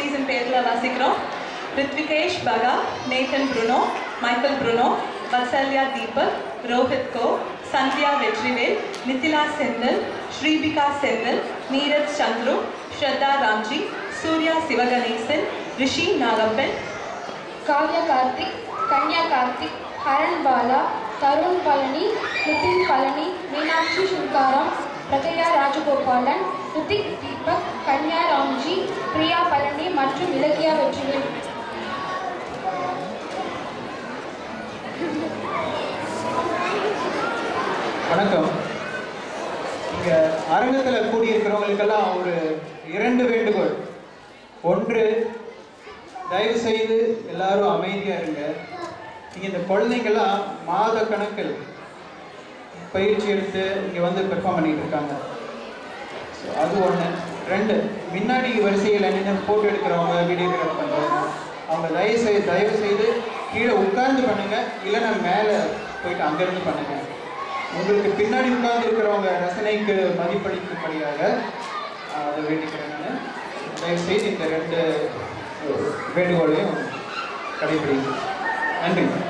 season பேரில் வாசிக்கிறோம் ரித்விகேஷ் பகா Nathan Bruno Michael Bruno Vatsalya Deepak Rohit கோ சந்தியா வெற்றிவேல் நித்திலா செந்தில் ஸ்ரீபிகா செந்தில் நீரஜ் சந்துரு ஸ்ரத்தா ராம்ஜி சூர்யா சிவகணேசன் ரிஷி நாகப்பன் காவ்யா கார்த்திக் கன்யா கார்த்திக் ஹரண் பாலா தருண் பழனி நிதின் பழனி மீனாட்சி சுல்காரம் பிரகயா ராஜகோபாலன் ரித்திக் தீபக் கன்யா ராம்ஜி பிரியா பழனி மற்றும் இலக்கியா வெற்றிவேல் வணக்கம் இங்கே அரங்கத்தில் கூடியிருக்கிறவங்களுக்கெல்லாம் ஒரு இரண்டு வேண்டுகோள் ஒன்று தயவு செய்து எல்லாரும் அமைதியாக இருங்க நீங்கள் இந்த குழந்தைங்கெல்லாம் மாத கணக்கில் பயிற்சி எடுத்து இங்கே வந்து பெர்ஃபார்ம் பண்ணிட்டு இருக்காங்க So, அது ஒன்று ரெண்டு முன்னாடி வரிசையில் நின்று ஃபோட்டோ எடுக்கிறவங்க வீடியோகிராஃப் பண்ணுறவங்க அவங்க தயவு செய்து தயவு செய்து கீழே உட்கார்ந்து பண்ணுங்க இல்லைன்னா மேலே போயிட்டு அங்கேருந்து பண்ணுங்க உங்களுக்கு பின்னாடி உட்கார்ந்து இருக்கிறவங்க ரசனைக்கு மதிப்பளிக்கும்படியாக ஆஹ், அதை வேண்டிக்கிறேன் நான் தயவு செய்து இந்த ரெண்டு வேண்டுகோளையும் கடைபிடிங்க நன்றி